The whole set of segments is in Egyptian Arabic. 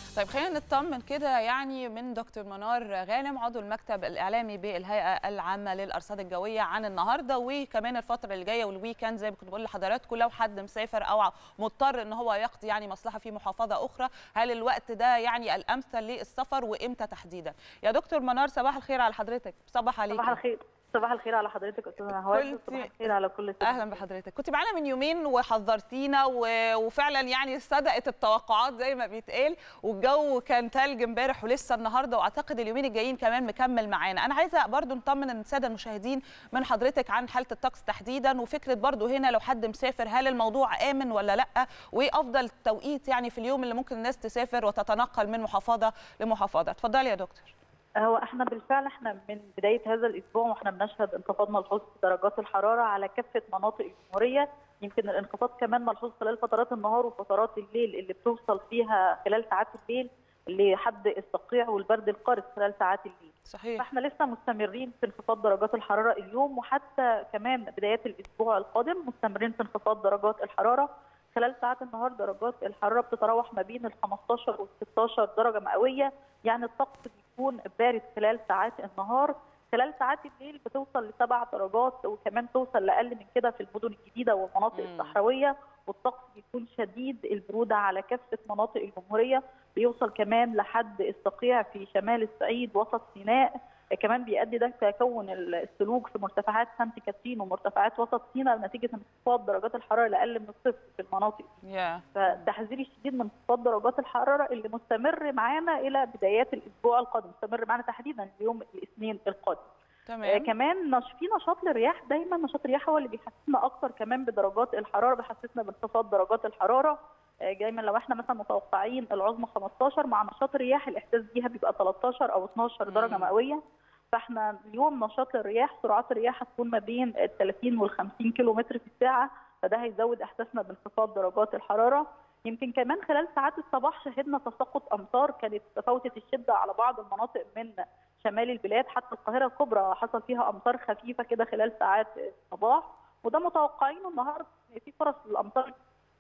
طيب خلينا نطمن كده يعني من دكتور منار غانم عضو المكتب الاعلامي بالهيئه العامه للارصاد الجويه عن النهارده وكمان الفتره اللي جايه والويكند زي ما كنت بقول لحضراتكم لو حد مسافر او مضطر ان هو يقضي يعني مصلحه في محافظه اخرى هل الوقت ده يعني الامثل للسفر وامتى تحديدا يا دكتور منار صباح الخير على حضرتك صباح عليك صباح الخير صباح الخير على حضرتك استاذ نهوان كنت- صباح الخير على كل السادة. اهلا بحضرتك كنت معانا من يومين وحذرتينا و- وفعلا يعني صدقت التوقعات زي ما بيتقال والجو كان تلج امبارح ولسه النهارده واعتقد اليومين الجايين كمان مكمل معانا انا عايزه برضو نطمن الساده المشاهدين من حضرتك عن حاله الطقس تحديدا وفكره برضو هنا لو حد مسافر هل الموضوع امن ولا لا وايه افضل توقيت يعني في اليوم اللي ممكن الناس تسافر وتتنقل من محافظه لمحافظه اتفضلي يا دكتور هو احنا بالفعل احنا من بدايه هذا الاسبوع واحنا بنشهد انخفاض ملحوظ في درجات الحراره على كافه مناطق الجمهوريه يمكن الانخفاض كمان ملحوظ خلال فترات النهار وفترات الليل اللي بتوصل فيها خلال ساعات الليل لحد الصقيع والبرد القارس خلال ساعات الليل صحيح فاحنا لسه مستمرين في انخفاض درجات الحراره اليوم وحتى كمان بدايات الاسبوع القادم مستمرين في انخفاض درجات الحراره خلال ساعات النهار درجات الحراره بتتراوح ما بين ال 15 وال 16 درجه مئويه يعني الطقس بيكون بارد خلال ساعات النهار خلال ساعات الليل بتوصل لسبع درجات وكمان توصل لاقل من كده في المدن الجديده والمناطق مم. الصحراويه والطقس بيكون شديد البروده على كافه مناطق الجمهوريه بيوصل كمان لحد الصقيع في شمال الصعيد وسط سيناء كمان بيؤدي ده تكون السلوك في مرتفعات سانت كاترين ومرتفعات وسط سيناء نتيجه انخفاض درجات الحراره لاقل من الصفر في المناطق دي. يا فتحذيري الشديد من انخفاض درجات الحراره اللي مستمر معانا الى بدايات الاسبوع القادم مستمر معانا تحديدا يوم الاثنين القادم آه تمام كمان نش في نشاط للرياح دايما نشاط الرياح هو اللي بيحسسنا اكتر كمان بدرجات الحراره بيحسسنا بانخفاض درجات الحراره آه دايما لو احنا مثلا متوقعين العظمى 15 مع نشاط الرياح الاحساس بيها بيبقى 13 او 12 درجه مم. مئويه فاحنا اليوم نشاط الرياح سرعات الرياح هتكون ما بين ال 30 وال 50 كيلو متر في الساعه فده هيزود احساسنا بانخفاض درجات الحراره يمكن كمان خلال ساعات الصباح شهدنا تساقط امطار كانت متفاوته الشده على بعض المناطق من شمال البلاد حتى القاهره الكبرى حصل فيها امطار خفيفه كده خلال ساعات الصباح وده متوقعينه النهارده في فرص للامطار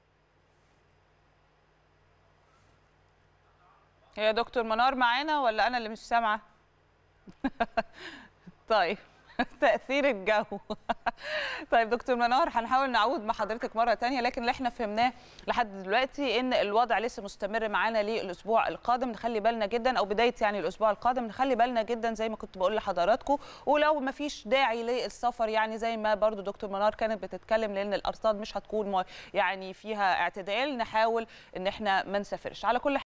هي دكتور منار معانا ولا انا اللي مش سامعه طيب تاثير الجو طيب دكتور منار هنحاول نعود مع حضرتك مره تانية لكن اللي احنا فهمناه لحد دلوقتي ان الوضع لسه مستمر معانا للاسبوع القادم نخلي بالنا جدا او بدايه يعني الاسبوع القادم نخلي بالنا جدا زي ما كنت بقول لحضراتكم ولو ما فيش داعي للسفر يعني زي ما برضو دكتور منار كانت بتتكلم لان الارصاد مش هتكون م- يعني فيها اعتدال نحاول ان احنا ما نسافرش على كل